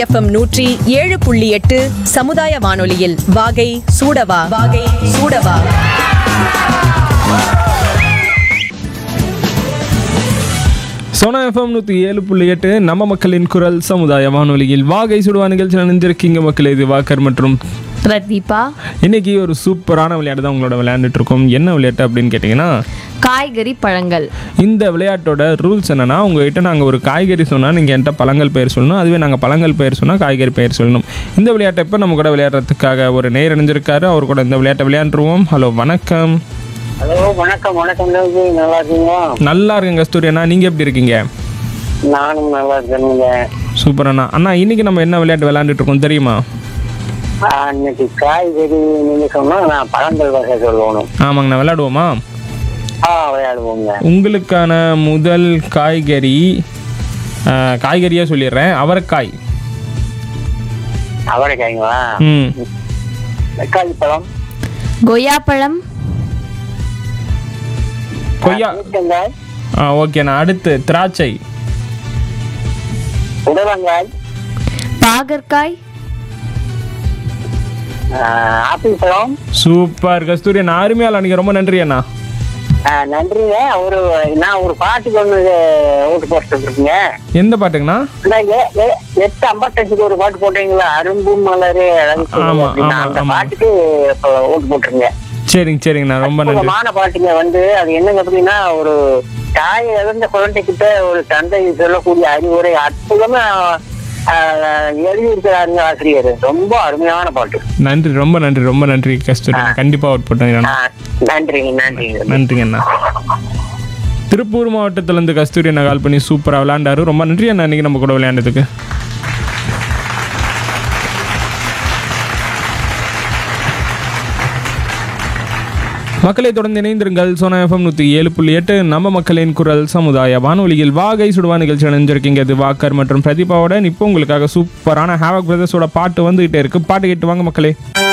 FM நூற்றி ஏழு புள்ளி எட்டு சமுதாய வானொலியில் வாகை சூடவா வாகை சூடவா சோனா எஃப்எம் நூற்றி ஏழு புள்ளி எட்டு நம்ம மக்களின் குரல் சமுதாய வானொலியில் வாகை சுடுவா நிகழ்ச்சியில் நினைஞ்சிருக்கீங்க மக்களே இது வாக்கர் மற்றும் பிரதீபா இன்னைக்கு ஒரு சூப்பரான விளையாட்டு தான் உங்களோட விளையாண்டுட்டு இருக்கோம் என்ன விளையாட்டு அப்படின்னு கேட்டிங்கன்னா காய்கறி பழங்கள் இந்த விளையாட்டோட ரூல்ஸ் என்னன்னா உங்ககிட்ட நாங்கள் ஒரு காய்கறி சொன்னால் நீங்கள் என்கிட்ட பழங்கள் பெயர் சொல்லணும் அதுவே நாங்கள் பழங்கள் பெயர் சொன்னால் காய்கறி பெயர் சொல்லணும் இந்த விளையாட்டை இப்போ நம்ம கூட விளையாடுறதுக்காக ஒரு நேர் இணைஞ்சிருக்காரு அவர் கூட இந்த விளையாட்டை விளையாண்டுருவோம் ஹலோ வணக்கம் ஹலோ வணக்கம் வணக்கம் தேவி நல்லா இருக்கீங்களா நல்லா இருக்குங்க கஸ்தூரி அண்ணா நீங்கள் எப்படி இருக்கீங்க நானும் நல்லா இருக்கேனுங்க சூப்பர் அண்ணா அண்ணா இன்னைக்கு நம்ம என்ன விளையாட்டு விளையாண்டுட்டு இருக்கோம் தெரியுமா ஆ, இன்னைக்கு காய்கறி நீங்க சொன்னா நான் பழங்கள் வகை சொல்லணும் ஆமாங்கண்ணா விளையாடுவோமா ஆ விளையாடுவோங்க உங்களுக்கான முதல் காய்கறி ஆஹ், காய்கறியா சொல்லிடுறேன் அவரைக்காய் அவரைக்காய்ங்களா ம் தக்காளி பழம் கொய்யாப்பழம் கொய்யா ஊட்டங்காய் ஆ ஓகேண்ணா அடுத்து திராட்சை உடலங்காய் பாகற்காய் ஆ, ஆப்பிள் பழம் சூப்பர் கஸ்தூரி அண்ணா அருமையால் அன்றைக்கி ரொம்ப நன்றி அண்ணா ஆ, நன்றிங்க ஒரு நான் ஒரு பாட்டுக்கு ஒன்று ஓட்டு போட்டு இருக்கீங்க எந்த பாட்டுங்கண்ணா நீங்க எ- எட்டு ஐம்பத்தஞ்சுக்கு ஒரு பாட்டு போட்டீங்களா அரும்பு மலரே அழகு சொல்லுங்க ஆமா, அப்படின்னு. ஆமா, அந்த ஆமா. பாட்டுக்கு இப்போ ஓட்டு போட்டுருங்க சரிங்க சரிங்கண்ணா ரொம்ப நன்றி அற்புதமான பாட்டுங்க வந்து அது என்னங்க அப்படின்னா ஒரு தாய் இழந்த குழந்தைகிட்ட ஒரு தந்தை சொல்லக்கூடிய அறிவுரை அற்புதமா ஆஹ், எழுதியிருக்கிறாருங்க ஆசிரியர் ரொம்ப அருமையான பாட்டு நன்றி ரொம்ப நன்றி ரொம்ப நன்றி கஸ்தூரி அண்ணா கண்டிப்பாக அவுட் போட்டுங்க அண்ணா ஆஹ், நன்றிங்க நன்றிங்க நன்றிங்க அண்ணா திருப்பூர் மாவட்டத்திலேருந்து கஸ்தூரி அண்ணா கால் பண்ணி சூப்பராக விளையாண்டாரு ரொம்ப நன்றி அண்ணா இன்னைக்கு நம்ம கூட விளையாண்டதுக்கு மக்களை தொடர்ந்து இணைந்திருங்கள் சோனா எஃப்எம் நூற்றி ஏழு புள்ளி எட்டு நம்ம மக்களின் குரல் சமுதாய வானொலியில் வாகை சுடுவா நிகழ்ச்சி இணைஞ்சிருக்கீங்க இது வாக்கர் மற்றும் பிரதீபாவோட இப்போ உங்களுக்காக சூப்பரான ஹேவக் பிரதர்ஸோட பாட்டு வந்துகிட்டே இருக்கு பாட்டு கேட்டு வாங்க மக்களே